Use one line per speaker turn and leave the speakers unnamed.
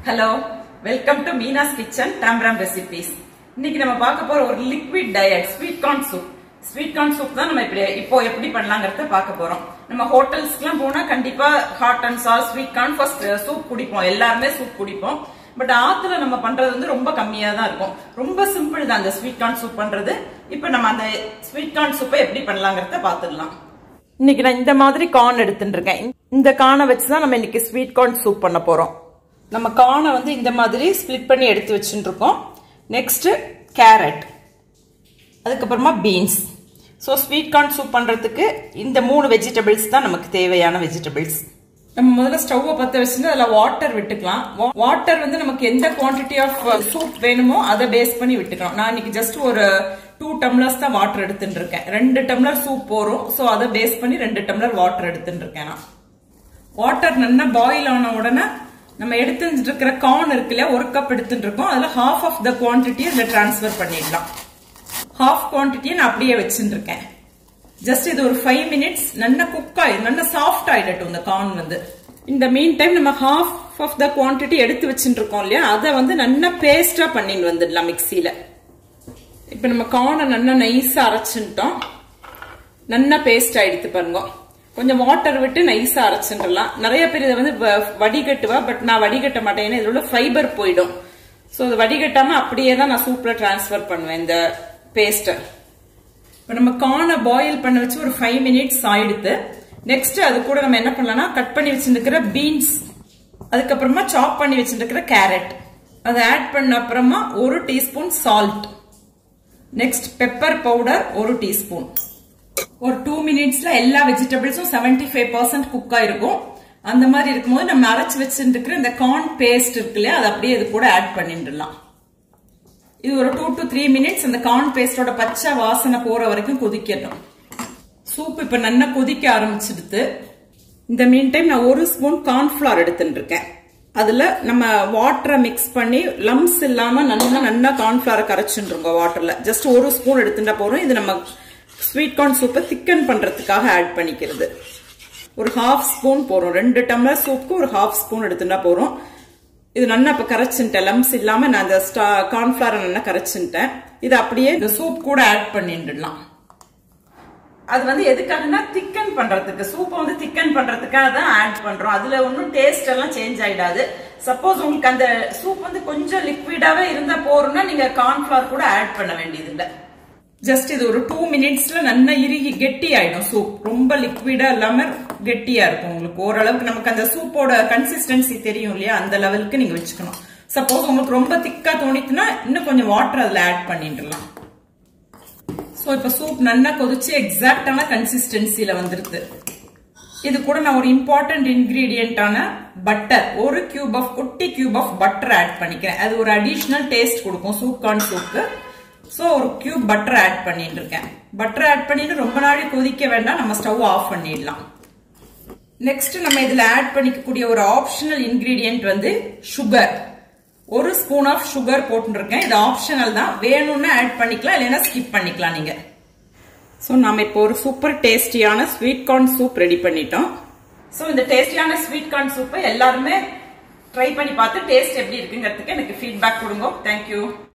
hello welcome to Meena's kitchen டாம்ராம் recipes இன்னைக்கு நம்ம பார்க்க போற ஒரு liquid diet sweet corn soup sweet corn soup தான் நம்ம இப்படி இப்போ எப்படி பண்ணலாங்கிறத பார்க்க போறோம் நம்ம ஹோட்டல்ஸ்க்குலாம் போனா கண்டிப்பா hot and sour sweet corn first soup குடிப்போம் எல்லாருமே சூப் குடிப்போம் பட் ஆத்துல நம்ம பண்றது வந்து ரொம்ப கம்மியா தான் இருக்கும் ரொம்ப சிம்பிள் தான் அந்த ஸ்வீட் கார்ன் சூப் பண்றது இப்போ நம்ம அந்த ஸ்வீட் கார்ன் சூப்பை எப்படி பண்ணலாங்கிறத பார்த்துடலாம் இன்னைக்கு நான் இந்த மாதிரி கார்ன் எடுத்துட்டு இருக்கேன் இந்த கார்னை வச்சு தான் நம்ம இன்னைக்கு ஸ்வீட் கார்ன் சூப் பண்ண போறோம் நம்ம கார்னை வந்து இந்த மாதிரி ஸ்ப்ளிட் பண்ணி எடுத்து வச்சுட்டு இருக்கோம் நெக்ஸ்ட் கேரட் அதுக்கப்புறமா beans so sweet corn soup பண்ணுறதுக்கு இந்த மூணு வெஜிடபிள்ஸ் தான் நமக்கு தேவையான வெஜிடபிள்ஸ் நம்ம முதல்ல ஸ்டவ்வை பற்ற வச்சுட்டு அதில் வாட்டர் விட்டுக்கலாம் வாட்டர் வந்து நமக்கு எந்த குவான்டிட்டி ஆஃப் சூப் வேணுமோ அதை பேஸ் பண்ணி விட்டுக்கலாம் நான் இன்னைக்கு ஜஸ்ட் ஒரு டூ டம்ளர்ஸ் தான் வாட்டர் எடுத்துட்டு இருக்கேன் ரெண்டு டம்ளர் சூப் போறோம் ஸோ அதை பேஸ் பண்ணி ரெண்டு டம்ளர் வாட்டர் எடுத்துட்டு இருக்கேன் நான் வாட்டர் நல்லா பாயில் ஆன உடனே நம்ம எடுத்துட்டு இருக்கிற கார்ன் இருக்கு இல்லையா ஒரு கப் எடுத்துட்டு இருக்கோம் அதுல ஹாஃப் ஆஃப் த குவான்டிட்டி இதுல டிரான்ஸ்ஃபர் பண்ணிடலாம் ஹாஃப் குவான்டிட்டியை நான் அப்படியே வச்சுட்டு இருக்கேன் ஜஸ்ட் இது ஒரு ஃபைவ் மினிட்ஸ் நல்லா குக் ஆயிடும் நல்லா சாஃப்ட் ஆயிடட்டும் இந்த கார்ன் வந்து இந்த மீன் டைம் நம்ம ஹாஃப் ஆஃப் த குவான்டிட்டி எடுத்து வச்சுட்டு இருக்கோம் இல்லையா அதை வந்து நல்லா பேஸ்டா பண்ணிட்டு வந்துடலாம் மிக்சியில இப்ப நம்ம கார்னை நல்லா நைஸா அரைச்சுட்டோம் நல்லா பேஸ்ட் ஆயிடுத்து பாருங்க கொஞ்சம் வாட்டர் விட்டு நைஸா அரைச்சுடலாம் நிறைய பேர் இதை வந்து வடிகட்டுவா பட் நான் வடிகட்ட மாட்டேன் ஏன்னா இதோட ஃபைபர் போயிடும் ஸோ அது வடிகட்டாம அப்படியே தான் நான் சூப்ல டிரான்ஸ்ஃபர் பண்ணுவேன் இந்த பேஸ்ட்டை இப்போ நம்ம கார்னை பாயில் பண்ண வச்சு ஒரு ஃபைவ் மினிட்ஸ் ஆயிடுத்து நெக்ஸ்ட் அது கூட நம்ம என்ன பண்ணலாம்னா கட் பண்ணி வச்சிருக்கிற பீன்ஸ் அதுக்கப்புறமா சாப் பண்ணி வச்சிருக்கிற கேரட் அதை ஆட் பண்ண அப்புறமா ஒரு teaspoon salt next pepper powder ஒரு டீஸ்பூன் ஒரு டூ மினிட்ஸ்ல எல்லா வெஜிடபிள்ஸும் செவன்டி ஃபைவ் பர்சன்ட் குக் ஆயிருக்கும் அந்த மாதிரி இருக்கும்போது நம்ம அரைச்சு வச்சுருக்கிற இந்த கார்ன் பேஸ்ட் இருக்கு இல்லையா அதை அப்படியே இது கூட ஆட் பண்ணிடலாம் இது ஒரு டூ டு த்ரீ மினிட்ஸ் அந்த கார்ன் பேஸ்டோட பச்சை வாசனை போற வரைக்கும் கொதிக்கட்டும் சூப் இப்ப நல்லா கொதிக்க ஆரம்பிச்சிடுது இந்த மீன் டைம் நான் ஒரு ஸ்பூன் கார்ன்ஃபிளவர் எடுத்துட்டு இருக்கேன் அதுல நம்ம வாட்டரை மிக்ஸ் பண்ணி லம்ஸ் இல்லாம நல்லா நல்லா கார்ன்ஃபிளவரை கரைச்சுருங்க வாட்டர்ல ஜஸ்ட் ஒரு ஸ்பூன் எடுத்துட்டா போறோம் இது நம்ம ஸ்வீட் கார்ன் சூப்பை திக்கன் பண்றதுக்காக ஆட் பண்ணிக்கிறது ஒரு ஹாஃப் ஸ்பூன் போறோம் ரெண்டு டம்ளர் சூப்புக்கு ஒரு ஹாஃப் ஸ்பூன் எடுத்துட்டா போறோம் இது நல்லா இப்ப கரைச்சுட்டேன் லம்ஸ் இல்லாம நான் அந்த கார்ன்ஃபிளவரை நல்லா கரைச்சுட்டேன் இது அப்படியே இந்த சூப் கூட ஆட் பண்ணிடலாம் அது வந்து எதுக்காகனா திக்கன் பண்றதுக்கு சூப்பை வந்து திக்கன் பண்றதுக்காக தான் ஆட் பண்றோம் அதுல ஒன்றும் டேஸ்ட் எல்லாம் சேஞ்ச் ஆயிடாது சப்போஸ் உங்களுக்கு அந்த சூப் வந்து கொஞ்சம் லிக்விடாவே இருந்தா போறோம்னா நீங்க கார்ன்ஃபிளவர் கூட ஆட் பண்ண வேண்டியது இல்லை ஜஸ்ட் இது ஒரு டூ மினிட்ஸ்ல நல்லா இறுகி கெட்டி ஆயிடும் சூப் ரொம்ப லிக்விடா இல்லாம கெட்டியா இருக்கும் உங்களுக்கு ஓரளவுக்கு நமக்கு அந்த சூப்போட கன்சிஸ்டன்சி தெரியும் இல்லையா அந்த லெவலுக்கு நீங்க வச்சுக்கணும் சப்போஸ் உங்களுக்கு ரொம்ப திக்கா தோணித்துனா இன்னும் கொஞ்சம் வாட்டர் அதுல ஆட் பண்ணிடலாம் ஸோ இப்ப சூப் நல்லா கொதிச்சு எக்ஸாக்டான கன்சிஸ்டன்சில வந்துருது இது கூட நான் ஒரு இம்பார்ட்டன்ட் இன்கிரீடியன்டான பட்டர் ஒரு கியூப் ஆஃப் குட்டி கியூப் ஆஃப் பட்டர் ஆட் பண்ணிக்கிறேன் அது ஒரு அடிஷ்னல் டேஸ்ட் கொடுக்கும் சூப் கார்ன் சூப்புக்கு ஸோ ஒரு கியூப் பட்டர் ஆட் பண்ணிட்டு இருக்கேன் பட்டர் ஆட் பண்ணிட்டு ரொம்ப நாளை கொதிக்க வேண்டாம் நம்ம ஸ்டவ் ஆஃப் பண்ணிடலாம் நெக்ஸ்ட் நம்ம இதுல ஆட் பண்ணிக்கக்கூடிய ஒரு ஆப்ஷனல் இன்கிரீடியன்ட் வந்து சுகர் ஒரு ஸ்பூன் ஆஃப் சுகர் போட்டுருக்கேன் இது ஆப்ஷனல் தான் வேணும்னா ஆட் பண்ணிக்கலாம் இல்லைன்னா ஸ்கிப் பண்ணிக்கலாம் நீங்க ஸோ நாம இப்போ ஒரு சூப்பர் டேஸ்டியான ஸ்வீட் கார்ன் சூப் ரெடி பண்ணிட்டோம் ஸோ இந்த டேஸ்டியான ஸ்வீட் கார்ன் சூப்பை எல்லாருமே ட்ரை பண்ணி பார்த்து டேஸ்ட் எப்படி இருக்குங்கிறதுக்கு எனக்கு ஃபீட்பேக் கொடுங்க தேங்க்யூ